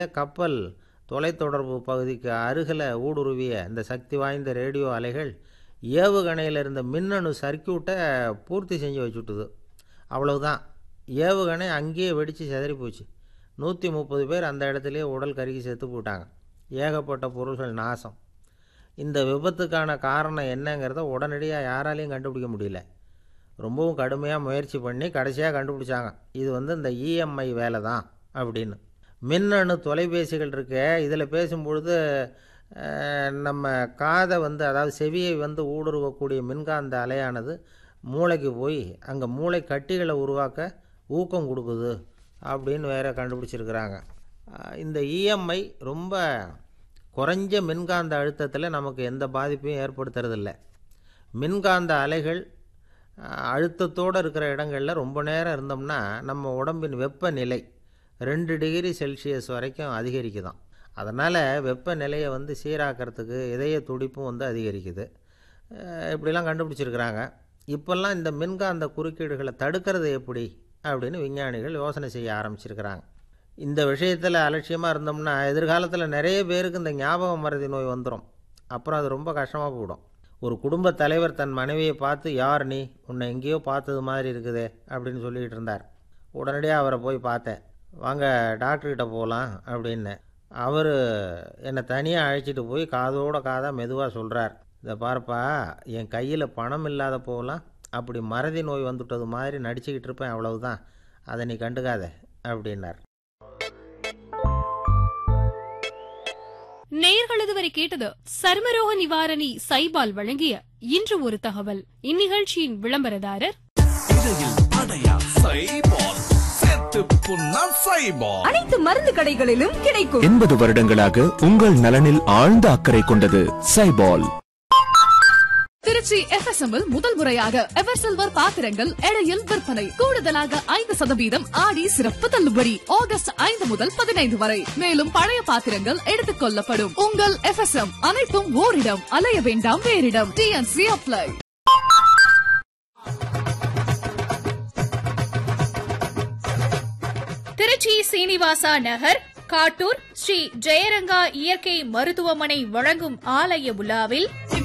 கப்பல் தொலைத்தொடர்பு பகுதிக்கு அருகில் ஊடுருவிய இந்த சக்தி வாய்ந்த ரேடியோ அலைகள் ஏவுகணையில் இருந்த மின்னணு சர்க்கியூட்டை பூர்த்தி செஞ்சு வச்சுட்டுது அவ்வளவுதான் ஏவுகணை அங்கேயே வெடித்து சிதறி போச்சு நூற்றி முப்பது பேர் அந்த இடத்துலையே உடல் கருகி செத்து போட்டாங்க ஏகப்பட்ட பொருள்கள் நாசம் இந்த விபத்துக்கான காரணம் என்னங்கிறத உடனடியாக யாராலையும் கண்டுபிடிக்க முடியல ரொம்பவும் கடுமையாக முயற்சி பண்ணி கடைசியாக கண்டுபிடிச்சாங்க இது வந்து இந்த இஎம்ஐ வேலை தான் அப்படின்னு மின்னணு தொலைபேசிகள் இருக்கு இதில் பேசும்பொழுது அஹ், நம்ம காதை வந்து அதாவது செவியை வந்து ஊடுருவக்கூடிய மின்காந்த அலையானது மூளைக்கு போய் அங்கே மூளை கட்டிகளை உருவாக்க ஊக்கம் கொடுக்குது அப்படின்னு வேற கண்டுபிடிச்சிருக்கிறாங்க அஹ், இந்த இஎம்ஐ ரொம்ப குறைஞ்ச மின்காந்த அழுத்தத்தில் நமக்கு எந்த பாதிப்பையும் ஏற்படுத்துறதில்ல மின்காந்த அலைகள் அஹ், அழுத்தத்தோடு இருக்கிற இடங்களில் ரொம்ப நேரம் இருந்தோம்னா நம்ம உடம்பின் வெப்பநிலை ரெண்டு டிகிரி செல்சியஸ் வரைக்கும் அதிகரிக்குதாம் அதனால் வெப்பநிலையை வந்து சீராக்கிறதுக்கு இதய துடிப்பும் வந்து அதிகரிக்குது அஹ், இப்படிலாம் கண்டுபிடிச்சிருக்கிறாங்க இப்போல்லாம் இந்த மின்காந்த குறுக்கீடுகளை தடுக்கிறது எப்படி அப்படின்னு விஞ்ஞானிகள் யோசனை செய்ய ஆரம்பிச்சிருக்கிறாங்க இந்த விஷயத்தில் அலட்சியமாக இருந்தோம்னா எதிர்காலத்தில் நிறைய பேருக்கு இந்த ஞாபக மறதி நோய் வந்துடும் அப்புறம் அது ரொம்ப கஷ்டமாக போயிடும் ஒரு குடும்ப தலைவர் தன் மனைவியை பார்த்து யார் நீ உன்னை எங்கேயோ பார்த்தது மாதிரி இருக்குதே அப்படின்னு சொல்லிக்கிட்டு இருந்தார் உடனடியாக அவரை போய் பார்த்தேன் வாங்க டாக்டர்கிட்ட போகலாம் அப்படின்னு அவர் என்னை தனியாக அழைச்சிட்டு போய் காதோட காதாக மெதுவாக சொல்கிறார் இதை பாருப்பா என் கையில் பணம் இல்லாத போகலாம் அப்படி மறதி நோய் வந்துட்டது மாதிரி நடிச்சுக்கிட்டு இருப்பேன் அவ்வளவுதான் அதை நீ கண்டுக்காத அப்படின்னார் நேயர்கள் இதுவரை கேட்டது சர்மரோக நிவாரணி சைபால் வழங்கிய இன்று ஒரு தகவல் இந்நிகழ்ச்சியின் விளம்பரதாரர் இடையில் அடையா சைபால் செத்து புண்ணா சைபால் அனைத்து மருந்து கடைகளிலும் கிடைக்கும் எண்பது வருடங்களாக உங்கள் நலனில் ஆழ்ந்த அக்கறை கொண்டது சைபால் திருச்சி எஃப்எஸ்எம் முதல் முறையாக எவர் சில்வர் பாத்திரங்கள் எடையில் விற்பனை கூடுதலாக ஐந்து சதவீதம் ஆடி சிறப்பு தள்ளுபடி ஆகஸ்ட் ஐந்து முதல் பதினைந்து வரை மேலும் பழைய பாத்திரங்கள் எடுத்துக் கொள்ளப்படும் உங்கள் எஃப்எஸ்எம் அனைத்தும் ஓரிடம் அலைய வேண்டாம் வேறிடம் டிஎன்சி அப்ளை திருச்சி சீனிவாசா நகர் காட்டூர் ஸ்ரீ ஜெயரங்கா இயற்கை மருத்துவமனை வழங்கும் ஆலய விழாவில்